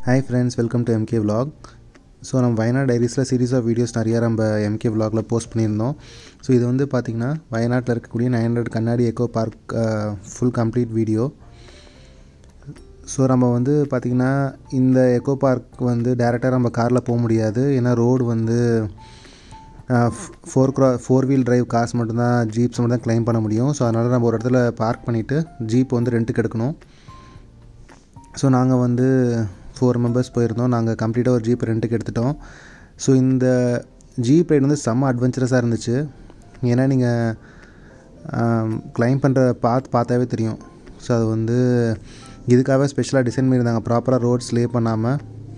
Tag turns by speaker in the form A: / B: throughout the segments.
A: hi friends welcome to MK vlog so நம்ம வயநாடு டைரிஸில் series of videos நிறையா நம்ம எம்கே vlogல போஸ்ட் பண்ணியிருந்தோம் ஸோ இது வந்து பார்த்திங்கன்னா வயநாட்டில் இருக்கக்கூடிய நைன் ஹண்ட்ரட் கண்ணாடி eco park full complete video so நம்ம வந்து பார்த்திங்கன்னா இந்த எக்கோ பார்க் வந்து டேரெக்டாக நம்ம காரில் போக முடியாது ஏன்னா ரோடு வந்து ஃபோர் க்ரா ஃபோர் வீல் டிரைவ் காசு மட்டும்தான் ஜீப்ஸ் மட்டும் தான் க்ளைம் பண்ண முடியும் ஸோ அதனால் நம்ம ஒரு இடத்துல பார்க் பண்ணிவிட்டு ஜீப் வந்து ரெண்ட்டுக்கு எடுக்கணும் ஸோ நாங்கள் வந்து ஃபோர் மெம்பர்ஸ் போயிருந்தோம் நாங்கள் கம்ப்ளீட்டாக ஒரு ஜீப் ரெண்ட்டுக்கு எடுத்துட்டோம் ஸோ இந்த ஜீப் ரைடு வந்து செம்ம அட்வென்ச்சரஸாக இருந்துச்சு ஏன்னா நீங்கள் க்ளைம் பண்ணுற பாத் பார்த்தாவே தெரியும் ஸோ அது வந்து இதுக்காகவே ஸ்பெஷலாக டிசைன் பண்ணியிருந்தாங்க ப்ராப்பராக ரோட்ஸ் லே பண்ணாமல்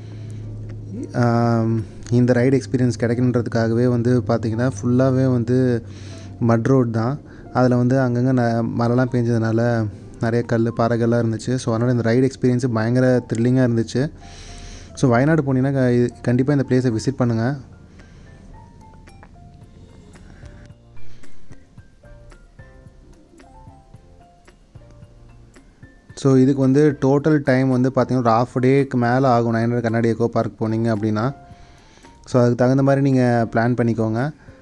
A: இந்த ரைடு எக்ஸ்பீரியன்ஸ் கிடைக்கணுன்றதுக்காகவே வந்து பார்த்திங்கன்னா ஃபுல்லாகவே வந்து மட் ரோட் தான் அதில் வந்து அங்கங்கே ந மழைலாம் பெஞ்சதுனால நிறைய கல் பாறைகள்லாம் இருந்துச்சு ஸோ அதனால் இந்த ரைடு எக்ஸ்பீரியன்ஸு பயங்கர த்ரில்லிங்காக இருந்துச்சு ஸோ வயநாடு போனீங்கன்னா கண்டிப்பாக இந்த பிளேஸை விசிட் பண்ணுங்கள் ஸோ இதுக்கு வந்து டோட்டல் டைம் வந்து பார்த்திங்கன்னா ஒரு ஆஃப் டேக்கு மேலே ஆகும் நைன் ஹண்ட்ரட் கண்ணாடி எக்கோ பார்க் போனீங்க அப்படின்னா ஸோ அதுக்கு தகுந்த மாதிரி நீங்கள் பிளான் பண்ணிக்கோங்க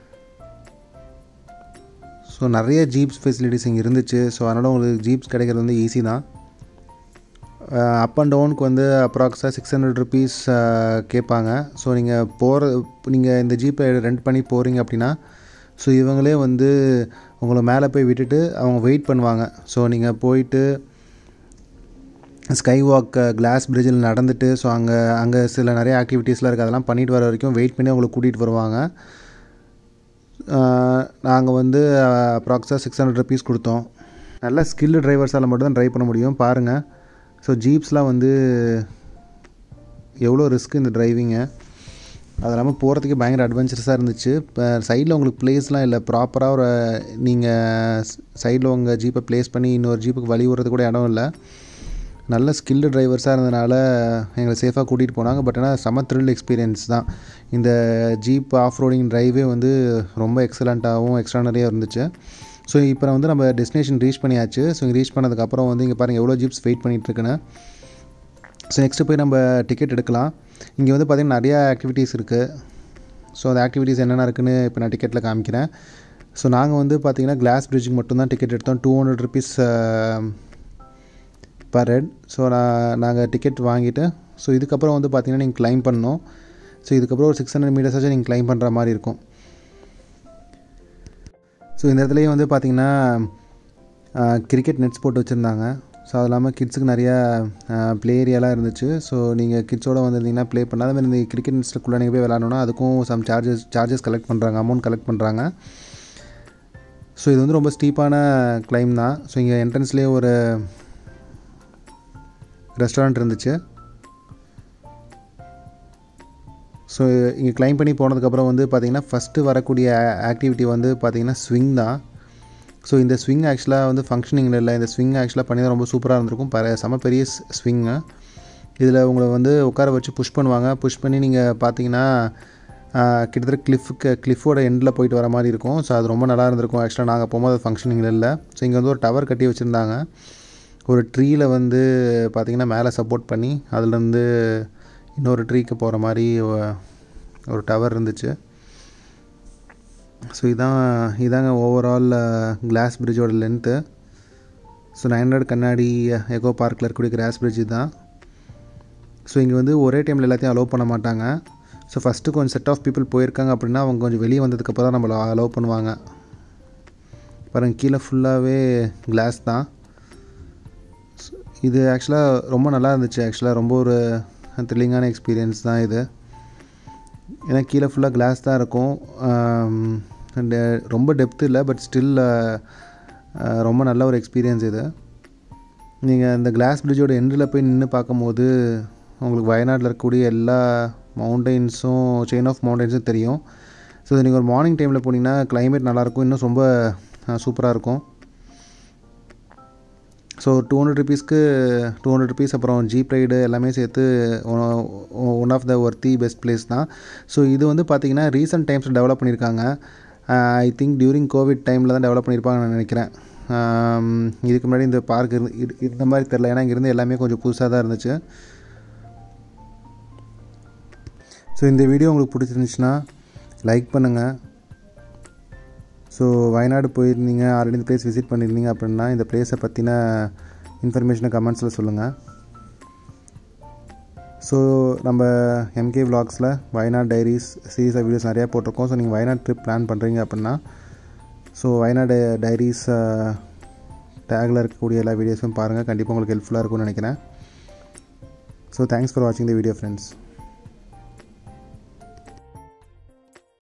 A: ஸோ நிறைய ஜீப்ஸ் ஃபெசிலிட்டிஸ் இங்கே இருந்துச்சு ஸோ அதனால் உங்களுக்கு ஜீப்ஸ் கிடைக்கிறது வந்து ஈஸி தான் அப் அண்ட் டவுனுக்கு வந்து அப்ராக்ஸாக சிக்ஸ் ஹண்ட்ரட் ருபீஸ் கேட்பாங்க ஸோ நீங்கள் போகிற நீங்கள் இந்த ஜீப்பை ரெண்ட் பண்ணி போகிறீங்க அப்படின்னா ஸோ இவங்களே வந்து உங்களை மேலே போய் விட்டுட்டு அவங்க வெயிட் பண்ணுவாங்க ஸோ நீங்கள் போயிட்டு ஸ்கை வாக் கிளாஸ் பிரிட்ஜில் நடந்துட்டு ஸோ அங்கே அங்கே சில நிறைய ஆக்டிவிட்டீஸ்லாம் இருக்குது அதெல்லாம் பண்ணிட்டு வர வரைக்கும் வெயிட் பண்ணி அவங்களை கூட்டிகிட்டு வருவாங்க நாங்கள் வந்து அப்ராக்ஸாக சிக்ஸ் ஹண்ட்ரட் ருபீஸ் கொடுத்தோம் நல்ல ஸ்கில்டு டிரைவர்ஸால் மட்டும் தான் ட்ரைவ் பண்ண முடியும் பாருங்கள் ஸோ ஜீப்ஸ்லாம் வந்து எவ்வளோ ரிஸ்க் இந்த டிரைவிங்கு அது இல்லாமல் போகிறதுக்கே பயங்கர அட்வென்ச்சரஸாக இருந்துச்சு இப்போ சைடில் உங்களுக்கு பிளேஸ்லாம் இல்லை ப்ராப்பராக ஒரு நீங்கள் சைடில் உங்கள் ஜீப்பை ப்ளேஸ் பண்ணி இன்னொரு ஜீப்புக்கு வழி விடுறது கூட இடம் இல்லை நல்ல ஸ்கில்டு டிரைவர்ஸாக இருந்தனால எங்களை சேஃபாக கூட்டிகிட்டு போனாங்க பட் ஆனால் செம த்ரில் எக்ஸ்பீரியன்ஸ் தான் இந்த ஜீப் ஆஃப் ரோடிங் ட்ரைவே வந்து ரொம்ப எக்ஸலண்ட்டாகவும் எக்ஸ்ட்ரானரியாக இருந்துச்சு ஸோ இப்போ வந்து நம்ம டெஸ்டினேஷன் ரீச் பண்ணியாச்சு ஸோ இங்கே ரீச் பண்ணதுக்கப்புறம் வந்து இங்கே பாருங்கள் எவ்வளோ ஜீப்ஸ் வெயிட் பண்ணிகிட்ருக்குன்னு ஸோ நெக்ஸ்ட்டு போய் நம்ம டிக்கெட் எடுக்கலாம் இங்கே வந்து பார்த்திங்கன்னா நிறையா ஆக்டிவிட்டீஸ் இருக்குது ஸோ அந்த ஆக்டிவிட்டீஸ் என்னென்ன இருக்குன்னு இப்போ நான் டிக்கெட்டில் காமிக்கிறேன் ஸோ நாங்கள் வந்து பார்த்திங்கன்னா கிளாஸ் பிரிட்ஜுக்கு மட்டும்தான் டிக்கெட் எடுத்தோம் two hundred rupees per head so நான் நாங்கள் டிக்கெட் வாங்கிட்டு ஸோ இதுக்கப்புறம் வந்து பார்த்திங்கன்னா நீங்கள் கிளைம் பண்ணணும் ஸோ இதுக்கப்புறம் ஒரு சிக்ஸ் ஹண்ட்ரட் மீட்டர்ஸாச்சும் நீங்கள் கிளைம் பண்ணுற மாதிரி இருக்கும் ஸோ இந்த இடத்துலையும் வந்து பார்த்திங்கன்னா கிரிக்கெட் நெட்ஸ் போட்டு வச்சுருந்தாங்க ஸோ அது இல்லாமல் கிட்ஸுக்கு நிறையா ப்ளே ஏரியாலாம் இருந்துச்சு ஸோ நீங்கள் கிட்ஸோடு வந்திருந்தீங்கன்னா ப்ளே பண்ணாத மாதிரி இந்த கிரிக்கெட் நெட்ஸ்க்குள்ளே நீங்கள் போய் விளாடணுன்னா அதுக்கும் சம் சார்ஜஸ் சார்ஜஸ் கலெக்ட் பண்ணுறாங்க அமௌண்ட் கலெக்ட் பண்ணுறாங்க ஸோ இது வந்து ரொம்ப ஸ்டீப்பான கிளைம் தான் ஸோ இங்கே என்ட்ரன்ஸ்லேயே ஒரு ரெஸ்டாரண்ட் இருந்துச்சு ஸோ இங்கே கிளைம் பண்ணி போனதுக்கப்புறம் வந்து பார்த்திங்கன்னா ஃபஸ்ட்டு வரக்கூடிய ஆக்டிவிட்டி வந்து பார்த்திங்கன்னா ஸ்விங் தான் ஸோ இந்த ஸ்விங் ஆக்சுவலாக வந்து ஃபங்க்ஷனிங்கில் இல்லை இந்த ஸ்விங் ஆக்சுவலாக பண்ணி தான் ரொம்ப சூப்பராக இருந்திருக்கும் பர செம பெரிய ஸ்விங்கு இதில் உங்களை வந்து உட்கார வச்சு புஷ் பண்ணுவாங்க புஷ் பண்ணி நீங்கள் பார்த்தீங்கன்னா கிட்டத்தட்ட கிளிஃப்க்கு கிளிஃபோட எண்டில் போயிட்டு வர மாதிரி இருக்கும் ஸோ அது ரொம்ப நல்லா இருந்திருக்கும் ஆக்சுவலாக நாங்கள் போகும்போது ஃபங்க்ஷனிங்கில் இல்லை ஸோ இங்கே வந்து ஒரு டவர் கட்டி வச்சுருந்தாங்க ஒரு ட்ரீயில் வந்து பார்த்திங்கன்னா மேலே சப்போர்ட் பண்ணி அதுலேருந்து இன்னொரு ட்ரீக்கு போகிற மாதிரி ஒரு டவர் இருந்துச்சு ஸோ இதான் இதாங்க ஓவரால் கிளாஸ் பிரிட்ஜோட லென்த்து ஸோ நைன் ஹண்ட்ரட் கண்ணாடி எக்கோ பார்க்கில் இருக்கக்கூடிய கிளாஸ் பிரிட்ஜ் தான் ஸோ இங்கே வந்து ஒரே டைமில் எல்லாத்தையும் அலோவ் பண்ண மாட்டாங்க ஸோ ஃபஸ்ட்டு கொஞ்சம் செட் ஆஃப் பீப்புள் போயிருக்காங்க அப்படின்னா அவங்க கொஞ்சம் வெளியே வந்ததுக்கப்புறம் தான் நம்மளை அலோவ் பண்ணுவாங்க பாருங்கள் கீழே ஃபுல்லாகவே கிளாஸ் தான் இது ஆக்சுவலாக ரொம்ப நல்லா இருந்துச்சு ஆக்சுவலாக ரொம்ப ஒரு த்ரில்லிங்கான எக்ஸ்பீரியன்ஸ் தான் இது ஏன்னா கீழே ஃபுல்லாக கிளாஸ் தான் இருக்கும் ரொம்ப டெப்த் இல்லை பட் ஸ்டில் ரொம்ப நல்ல ஒரு எக்ஸ்பீரியன்ஸ் இது நீங்கள் இந்த கிளாஸ் பிரிட்ஜோட எண்டில் போய் நின்று பார்க்கும்போது உங்களுக்கு வயநாட்டில் இருக்கக்கூடிய எல்லா மவுண்டெயின்ஸும் செயின் ஆஃப் மவுண்டெயின்ஸும் தெரியும் ஸோ நீங்கள் ஒரு மார்னிங் டைமில் போனீங்கன்னா கிளைமேட் நல்லாயிருக்கும் இன்னும் ரொம்ப சூப்பராக இருக்கும் ஸோ டூ ஹண்ட்ரட் ருபீஸ்க்கு டூ ஹண்ட்ரட் ருபீஸ் அப்புறம் ஜீப் ரைடு எல்லாமே சேர்த்து one of the worthy best place தான் ஸோ இது வந்து பார்த்திங்கன்னா ரீசெண்ட் டைம்ஸில் டெவலப் பண்ணியிருக்காங்க ஐ திங்க் டியூரிங் கோவிட் டைமில் தான் டெவலப் பண்ணியிருப்பாங்கன்னு நான் நினைக்கிறேன் இதுக்கு முன்னாடி இந்த பார்க் இருந்து இருந்த மாதிரி தெரில ஏன்னா இங்கேருந்து எல்லாமே கொஞ்சம் புதுசாக தான் இருந்துச்சு ஸோ இந்த வீடியோ உங்களுக்கு பிடிச்சிருந்துச்சுன்னா லைக் பண்ணுங்கள் ஸோ வயநாடு போயிருந்தீங்க ஆல்ரெடி இந்த பிளேஸ் விசிட் பண்ணியிருந்தீங்க அப்படின்னா இந்த பிளேஸை பற்றின இன்ஃபர்மேஷனை கமெண்ட்ஸில் சொல்லுங்கள் ஸோ நம்ம எம்கே விலாக்ஸில் Wayanad diaries series of videos நிறையா போட்டிருக்கோம் ஸோ நீங்கள் வயநாடு ட்ரிப் பிளான் பண்ணுறீங்க அப்படின்னா ஸோ வயநாடு டைரிஸ் டேக்கில் இருக்கக்கூடிய எல்லா வீடியோஸும் பாருங்கள் கண்டிப்பாக உங்களுக்கு ஹெல்ப்ஃபுல்லாக இருக்கும்னு நினைக்கிறேன் ஸோ தேங்க்ஸ் ஃபார் வாட்சிங் த வீடியோ ஃப்ரெண்ட்ஸ்